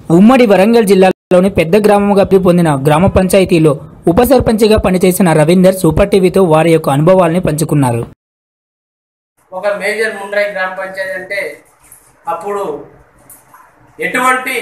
ఉమ్మడి వరంగల్ జిల్లాలోని పెద్ద గ్రామంగా అభివృద్ధి పొందిన గ్రామ పంచాయతీలో ఉప సర్పంచ్గా పనిచేసిన రవీందర్ సూపర్ టీవీతో వారి యొక్క అనుభవాల్ని పంచుకున్నారు ఒక మేజర్ ముండ్రాయి గ్రామ పంచాయతీ అంటే అప్పుడు ఎటువంటి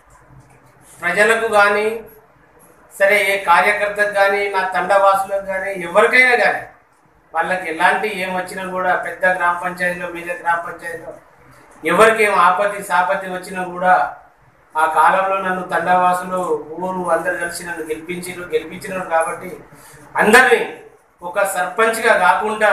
ప్రజలకు కానీ సరే ఏ కార్యకర్తకు కానీ నా తండవాసులకు కానీ ఎవరికైనా కానీ వాళ్ళకి ఎలాంటి ఏం వచ్చినా కూడా పెద్ద గ్రామ పంచాయతీలో మేజర్ గ్రామ పంచాయతీలో ఎవరికి ఏం ఆపత్తి సాపత్తి వచ్చినా కూడా ఆ కాలంలో నన్ను తండవాసులు ఊరు అందరు కలిసి నన్ను గెలిపించారు గెలిపించినారు కాబట్టి అందరినీ ఒక సర్పంచ్గా కాకుండా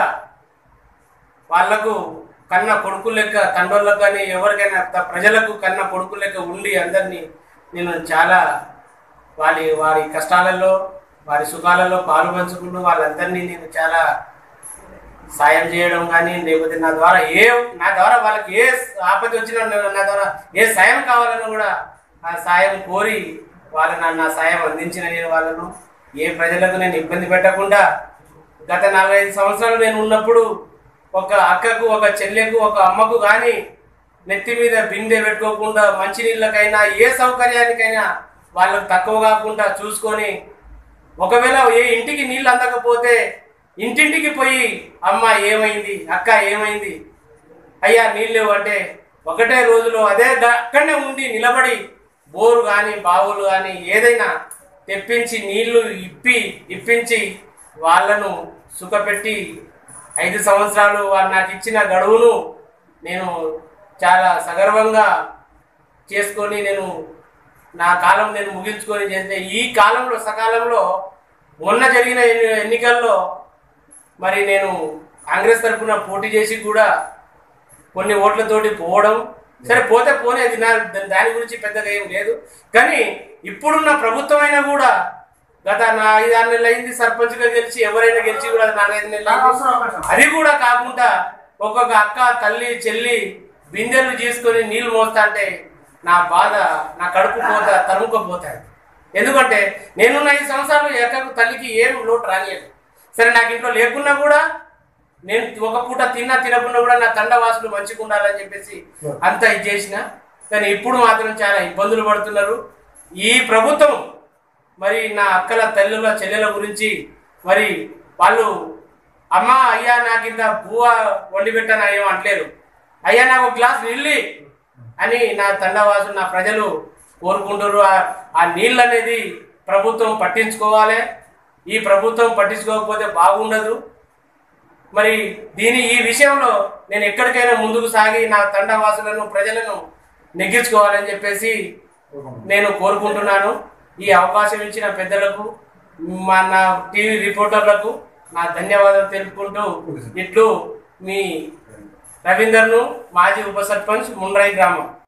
వాళ్లకు కన్న కొడుకు లెక్క తండ్రులకు కానీ ఎవరికైనా త- ప్రజలకు కన్న కొడుకు లెక్క ఉండి అందరినీ నేను చాలా వారి వారి కష్టాలలో వారి సుఖాలలో పాలు పంచుకుంటూ వాళ్ళందరినీ నేను చాలా సాయం చేయడం కానీ లేకపోతే నా ద్వారా ఏ నా ద్వారా వాళ్ళకి ఏ ఆపద వచ్చినా నా- నా ద్వారా ఏ సాయం కావాలన్నా కూడా ఆ సాయం కోరి వాళ్ళని నా సాయం అందించిన నేను వాళ్ళను ఏ ప్రజలకు నేను ఇబ్బంది పెట్టకుండా గత నలభైదు సంవత్సరాలు నేను ఉన్నప్పుడు ఒక అక్కకు ఒక చెల్లెకు ఒక అమ్మకు కానీ నెత్తి మీద బిందె పెట్టుకోకుండా మంచినీళ్ళకైనా ఏ సౌకర్యానికైనా వాళ్ళకు తక్కువ కాకుండా చూసుకొని ఒకవేళ ఏ ఇంటికి నీళ్ళు అందకపోతే ఇంటింటికి పోయి అమ్మ ఏమైంది అక్క ఏమైంది అయ్యా నీళ్ళు లేవు అంటే ఒకటే రోజులో అదే ద- అక్కడనే ఉండి నిలబడి బోరు కానీ బావులు కానీ ఏదైనా తెప్పించి నీళ్లు ఇప్పి ఇప్పించి వాళ్ళను సుఖపెట్టి ఐదు సంవత్సరాలు వాళ్ళు నాకు ఇచ్చిన గడువును నేను చాలా సగర్వంగా చేసుకొని నేను నా కాలం నేను ముగించుకొని చేస్తే ఈ కాలంలో సకాలంలో మొన్న జరిగిన ఎన్ని- ఎన్నికల్లో మరి నేను కాంగ్రెస్ తరఫున పోటీ చేసి కూడా కొన్ని ఓట్లతోటి పోవడం సరే పోతే పోనీ అది నా దా- దాని గురించి పెద్దగా ఏం లేదు కానీ ఇప్పుడున్న ప్రభుత్వం అయినా కూడా గత నా ఐదు ఆరు నెలలు అయింది సర్పంచ్గా గెలిచి ఎవరైనా గెలిచి కూడా నాలుగైదు నెలలు అయింది. అది కూడా కాకుండా ఒక్కొక్క అక్క తల్లి చెల్లి బిందెలు తీసుకొని నీళ్లు మోస్తా అంటే నా బాధ నా కడుపు పోత తరుముకపోతాయి ఎందుకంటే నేనున్న ఐదు సంవత్సరాలు ఎక్కకు తల్లికి ఏం లోటు రానియదు సరే నాకు ఇంట్లో లేకున్నా కూడా నేను ఒక పూట తిన్నా తినకుండా కూడా నా తండవాసులు మంచిగా ఉండాలని చెప్పేసి అంతా ఇది చేసిన కానీ ఇప్పుడు మాత్రం చాలా ఇబ్బందులు పడుతున్నారు ఈ ప్రభుత్వం మరి నా అక్కల తల్లుల చెల్లెల గురించి మరి వాళ్ళు అమ్మ అయ్యా నాకు ఇంత బువ్వ వండి పెట్టాను ఏం అంటలేరు అయ్యా నాకు ఒక గ్లాస్ నీళ్ళి అని నా తండవాసులు నా ప్రజలు కోరుకుంటారు ఆ- ఆ నీళ్ళు అనేది ప్రభుత్వం పట్టించుకోవాలి ఈ ప్రభుత్వం పట్టించుకోకపోతే బాగుండదు మరి దీని ఈ విషయంలో నేను ఎక్కడికైనా ముందుకు సాగి నా తండవాసులను ప్రజలను నెగ్గించుకోవాలని చెప్పేసి నేను కోరుకుంటున్నాను ఈ అవకాశం ఇచ్చిన పెద్దలకు మా నా టీవీ రిపోర్టర్లకు నా ధన్యవాదాలు తెలుపుకుంటూ ఇట్లు మీ రవీందర్ను మాజీ ఉప సర్పంచ్ ముండ్రాయి గ్రామం